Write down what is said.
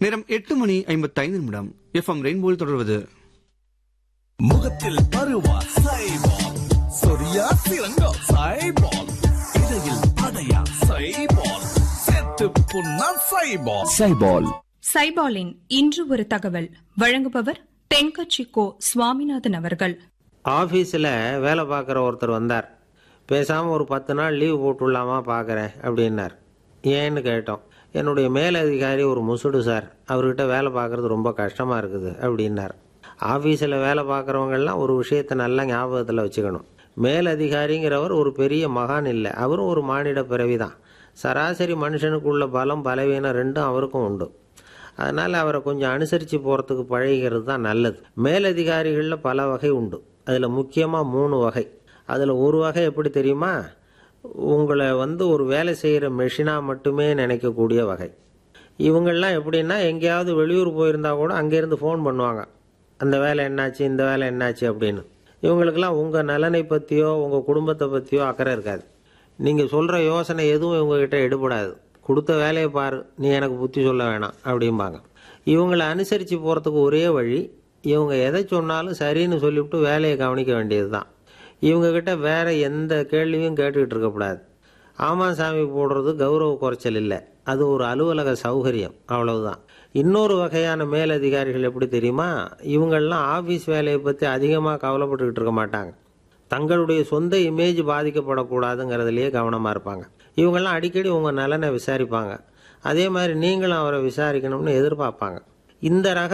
நேரம் எட்டு மணி ஐம்பத்தைந்து நிமிடம் எஃப்எம் ரெயின்போல் தொடர்வது முகத்தில் பருவா சைபால் சொரியா சிறங்கா சைபால் இடையில் அடையா சைபால் செத்து புண்ணா சைபால் சைபால் சைபாலின் இன்று ஒரு தகவல் வழங்குபவர் தென்கட்சி கோ சுவாமிநாதன் அவர்கள் ஆஃபீஸில் வேலை பார்க்குற ஒருத்தர் வந்தார் பேசாமல் ஒரு பத்து நாள் லீவ் போட்டுடலாமா பார்க்குறேன் அப்படின்னார் ஏன்னு கேட்டோம் என்னுடைய மேலதிகாரி ஒரு முசுடு சார் அவர்கிட்ட வேலை பார்க்குறது ரொம்ப கஷ்டமாக இருக்குது அப்படின்னார் ஆஃபீஸில் வேலை பார்க்குறவங்கெல்லாம் ஒரு விஷயத்தை நல்லா ஞாபகத்தில் வச்சுக்கணும் மேலதிகாரிங்கிறவர் ஒரு பெரிய மகான் இல்லை அவரும் ஒரு மானிட பிறவி தான் சராசரி மனுஷனுக்குள்ள பலம் பலவீனம் ரெண்டும் அவருக்கும் உண்டு அதனால் அவரை கொஞ்சம் அனுசரித்து போகிறதுக்கு பழகிறது தான் நல்லது மேலதிகாரிகளில் பல வகை உண்டு அதில் முக்கியமாக மூணு வகை அதில் ஒரு வகை எப்படி தெரியுமா உங்களை வந்து ஒரு வேலை செய்கிற மெஷினாக மட்டுமே நினைக்கக்கூடிய வகை இவங்கெல்லாம் எப்படின்னா எங்கேயாவது வெளியூர் போயிருந்தா கூட அங்கேருந்து ஃபோன் பண்ணுவாங்க அந்த வேலை என்னாச்சு இந்த வேலை என்னாச்சு அப்படின்னு இவங்களுக்கெல்லாம் உங்கள் நலனை பற்றியோ உங்கள் குடும்பத்தை பற்றியோ அக்கறை இருக்காது நீங்கள் சொல்கிற யோசனை எதுவும் இவங்ககிட்ட எடுபடாது கொடுத்த வேலையை பாரு நீ எனக்கு புத்தி சொல்ல வேணாம் அப்படிம்பாங்க இவங்களை அனுசரித்து போகிறதுக்கு ஒரே வழி இவங்க எதை சொன்னாலும் சரின்னு சொல்லிவிட்டு வேலையை கவனிக்க வேண்டியது தான் இவங்ககிட்ட வேற எந்த கேள்வியும் கேட்டுக்கிட்டு இருக்கக்கூடாது ஆமாம் சாமி போடுறது கௌரவ குறைச்சல் இல்லை அது ஒரு அலுவலக சௌகரியம் அவ்வளவுதான் இன்னொரு வகையான மேலதிகாரிகள் எப்படி தெரியுமா இவங்கெல்லாம் ஆஃபீஸ் வேலையை பற்றி அதிகமாக கவலைப்பட்டுக்கிட்டு இருக்க மாட்டாங்க தங்களுடைய சொந்த இமேஜ் பாதிக்கப்படக்கூடாதுங்கிறதுலையே கவனமாக இருப்பாங்க இவங்கெல்லாம் அடிக்கடி உங்கள் நலனை விசாரிப்பாங்க அதே மாதிரி நீங்களும் அவரை விசாரிக்கணும்னு எதிர்பார்ப்பாங்க இந்த ரக